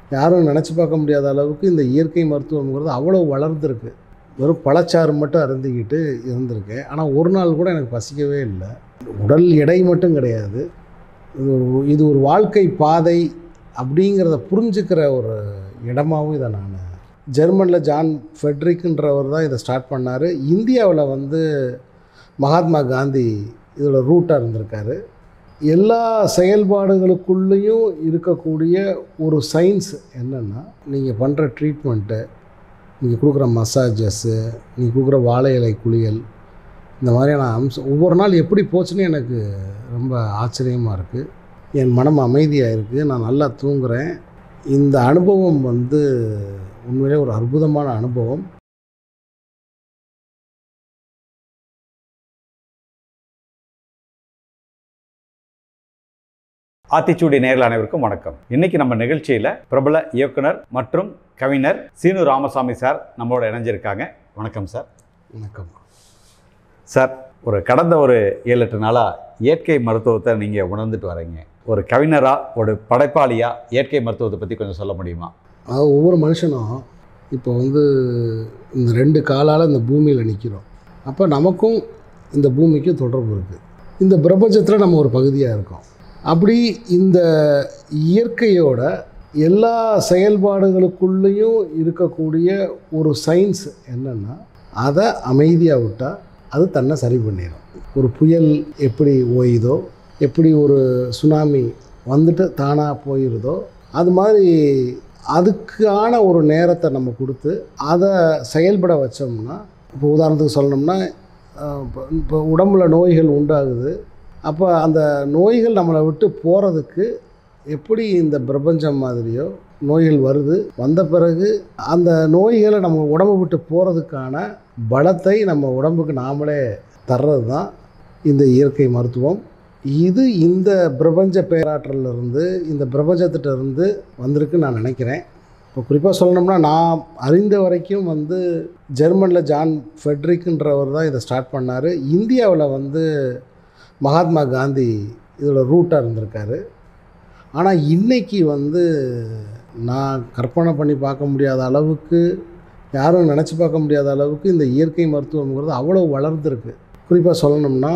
யாரும் நினச்சி பார்க்க முடியாத அளவுக்கு இந்த இயற்கை மருத்துவம்ங்கிறது அவ்வளோ வளர்ந்துருக்கு வெறும் பழச்சாறு மட்டும் அருந்திக்கிட்டு இருந்திருக்கேன் ஆனால் ஒரு நாள் கூட எனக்கு பசிக்கவே இல்லை உடல் எடை மட்டும் கிடையாது இது ஒரு இது ஒரு வாழ்க்கை பாதை அப்படிங்கிறத புரிஞ்சுக்கிற ஒரு இடமாவும் இதை நான் ஜெர்மனில் ஜான் ஃபெட்ரிக்ன்றவர் தான் இதை ஸ்டார்ட் பண்ணார் இந்தியாவில் வந்து மகாத்மா காந்தி இதோட ரூட்டாக இருந்திருக்காரு எல்லா செயல்பாடுகளுக்குள்ளேயும் இருக்கக்கூடிய ஒரு சயின்ஸ் என்னென்னா நீங்கள் பண்ணுற ட்ரீட்மெண்ட்டு நீங்கள் கொடுக்குற மசாஜஸ்ஸு நீங்கள் கொடுக்குற வாழை இலை குளியல் இந்த மாதிரியான அம்சம் ஒவ்வொரு நாள் எப்படி போச்சுன்னு எனக்கு ரொம்ப ஆச்சரியமாக இருக்குது என் மனம் அமைதியாக இருக்குது நான் நல்லா தூங்குறேன் இந்த அனுபவம் வந்து உண்மையிலே ஒரு அற்புதமான அனுபவம் ஆத்திச்சூடி நேயர்கள் அனைவருக்கும் வணக்கம் இன்னைக்கு நம்ம நிகழ்ச்சியில் பிரபல இயக்குனர் மற்றும் கவிஞர் சீனு ராமசாமி சார் நம்மளோட இணைஞ்சிருக்காங்க வணக்கம் சார் வணக்கம் சார் ஒரு கடந்த ஒரு ஏழு எட்டு நாளாக இயற்கை மருத்துவத்தை நீங்கள் உணர்ந்துட்டு வரீங்க ஒரு கவிஞராக ஒரு படைப்பாளியாக இயற்கை மருத்துவத்தை பற்றி கொஞ்சம் சொல்ல முடியுமா அதாவது ஒவ்வொரு மனுஷனும் இப்போ வந்து இந்த ரெண்டு காலால் இந்த பூமியில் நிற்கிறோம் அப்போ நமக்கும் இந்த பூமிக்கும் தொடர்பு இருக்குது இந்த பிரபஞ்சத்தில் நம்ம ஒரு பகுதியாக இருக்கோம் அப்படி இந்த இயற்கையோட எல்லா செயல்பாடுகளுக்குள்ளேயும் இருக்கக்கூடிய ஒரு சயின்ஸ் என்னென்னா அதை அமைதியாக விட்டால் அது தன்னை சரி பண்ணிடும் ஒரு புயல் எப்படி ஓயுதோ எப்படி ஒரு சுனாமி வந்துட்டு தானாக போயிடுதோ அது மாதிரி அதுக்கான ஒரு நேரத்தை நம்ம கொடுத்து அதை செயல்பட வச்சோம்னா இப்போ உதாரணத்துக்கு சொல்லணும்னா அஹ், இப்போ இப்போ உடம்புல நோய்கள் உண்டாகுது அப்போ அந்த நோய்கள் நம்மளை விட்டு போகிறதுக்கு எப்படி இந்த பிரபஞ்சம் மாதிரியோ நோய்கள் வருது வந்த பிறகு அந்த நோய்களை நம்ம உடம்பை விட்டு போகிறதுக்கான பலத்தை நம்ம உடம்புக்கு நாமளே தர்றது தான் இந்த இயற்கை மருத்துவம் இது இந்த பிரபஞ்ச பேராற்றல்ல இருந்து இந்த பிரபஞ்சத்திட்ட இருந்து வந்திருக்குன்னு நான் நினைக்கிறேன் இப்போ குறிப்பாக சொல்லணும்னா நான் அறிந்த வரைக்கும் வந்து ஜெர்மனில் ஜான் ஃபெட்ரிக்ன்றவர் தான் இதை ஸ்டார்ட் பண்ணார் இந்தியாவில் வந்து மகாத்மா காந்தி இதோட ரூட்டாக இருந்திருக்காரு ஆனால் இன்னைக்கு வந்து நான் கற்பனை பண்ணி பார்க்க முடியாத அளவுக்கு யாரும் நினச்சி பார்க்க முடியாத அளவுக்கு இந்த இயற்கை மருத்துவம்ங்கிறது அவ்வளோ வளர்ந்துருக்கு குறிப்பாக சொல்லணும்னா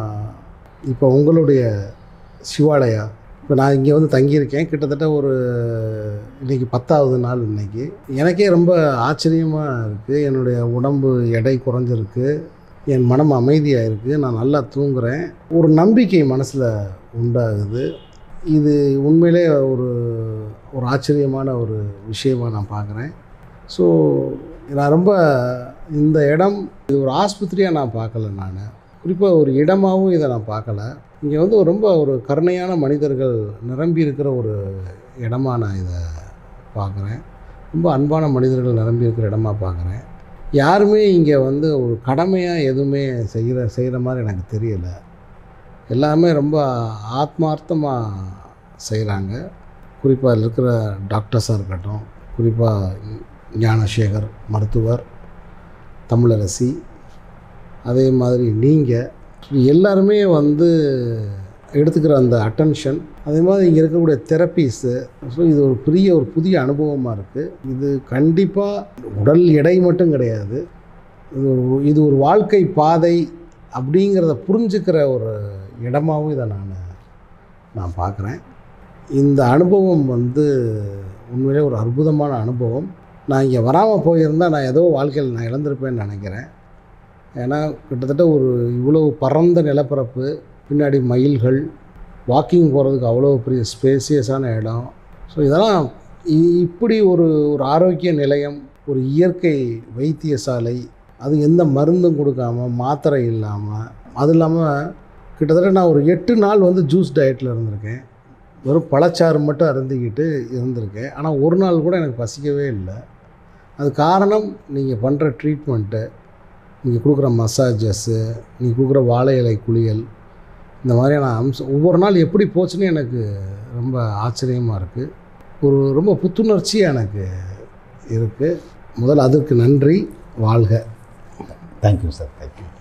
இப்போ உங்களுடைய சிவாலயா இப்போ நான் இங்கே வந்து தங்கியிருக்கேன் கிட்டத்தட்ட ஒரு இன்றைக்கி பத்தாவது நாள் இன்னைக்கு எனக்கே ரொம்ப ஆச்சரியமாக இருக்குது என்னுடைய உடம்பு எடை குறைஞ்சிருக்கு என் மனம் அமைதியாக இருக்குது நான் நல்லா தூங்குறேன் ஒரு நம்பிக்கை மனசில் உண்டாகுது இது உண்மையிலே ஒரு ஒரு ஆச்சரியமான ஒரு விஷயமாக நான் பார்க்குறேன் ஸோ நான் ரொம்ப இந்த இடம் இது ஒரு ஆஸ்பத்திரியாக நான் பார்க்கல நான் குறிப்பாக ஒரு இடமாகவும் இதை நான் பார்க்கல இங்கே வந்து ஒரு ரொம்ப ஒரு கருணையான மனிதர்கள் நிரம்பி இருக்கிற ஒரு இடமா நான் இதை பார்க்குறேன் ரொம்ப அன்பான மனிதர்கள் நிரம்பி இருக்கிற இடமா பார்க்குறேன் யாருமே இங்கே வந்து ஒரு கடமையாக எதுவுமே செய்கிற செய்கிற மாதிரி எனக்கு தெரியலை எல்லாமே ரொம்ப ஆத்மார்த்தமாக செய்கிறாங்க குறிப்பாக அதில் இருக்கிற டாக்டர்ஸாக இருக்கட்டும் குறிப்பாக ஞானசேகர் மருத்துவர் தமிழரசி அதே மாதிரி நீங்கள் எல்லாருமே வந்து எடுத்துக்கிற அந்த அட்டென்ஷன் அதே மாதிரி இங்கே இருக்கக்கூடிய தெரப்பீஸு ஸோ இது ஒரு பெரிய ஒரு புதிய அனுபவமாக இருக்குது இது கண்டிப்பாக உடல் எடை மட்டும் கிடையாது இது ஒரு இது ஒரு வாழ்க்கை பாதை அப்படிங்கிறத புரிஞ்சுக்கிற ஒரு இடமாவும் இதை நான் நான் பார்க்குறேன் இந்த அனுபவம் வந்து உண்மையிலே ஒரு அற்புதமான அனுபவம் நான் இங்கே வராமல் போயிருந்தால் நான் ஏதோ வாழ்க்கையில் நான் இழந்திருப்பேன்னு நினைக்கிறேன் ஏன்னா கிட்டத்தட்ட ஒரு இவ்வளவு பரந்த நிலப்பரப்பு பின்னாடி மயில்கள் வாக்கிங் போகிறதுக்கு அவ்வளோ பெரிய ஸ்பேசியஸான இடம் ஸோ இதெல்லாம் இ- இப்படி ஒரு ஒரு ஆரோக்கிய நிலையம் ஒரு இயற்கை வைத்தியசாலை அது எந்த மருந்தும் கொடுக்காம மாத்திரை இல்லாமல் அது இல்லாமல் கிட்டத்தட்ட நான் ஒரு எட்டு நாள் வந்து ஜூஸ் டயட்டில் இருந்திருக்கேன் வெறும் பழச்சாறு மட்டும் அருந்திக்கிட்டு இருந்திருக்கேன் ஆனால் ஒரு நாள் கூட எனக்கு பசிக்கவே இல்லை அது காரணம் நீங்கள் பண்ணுற ட்ரீட்மெண்ட்டு நீங்கள் கொடுக்குற மசாஜஸ்ஸு நீங்கள் கொடுக்குற வாழை இலை குளியல் இந்த மாதிரியான அம்சம் ஒவ்வொரு நாள் எப்படி போச்சுன்னு எனக்கு ரொம்ப ஆச்சரியமாக இருக்குது ஒரு ரொம்ப புத்துணர்ச்சியாக எனக்கு இருக்குது முதல்ல அதற்கு நன்றி வாழ்க தேங்க்யூ சார் தேங்க்யூ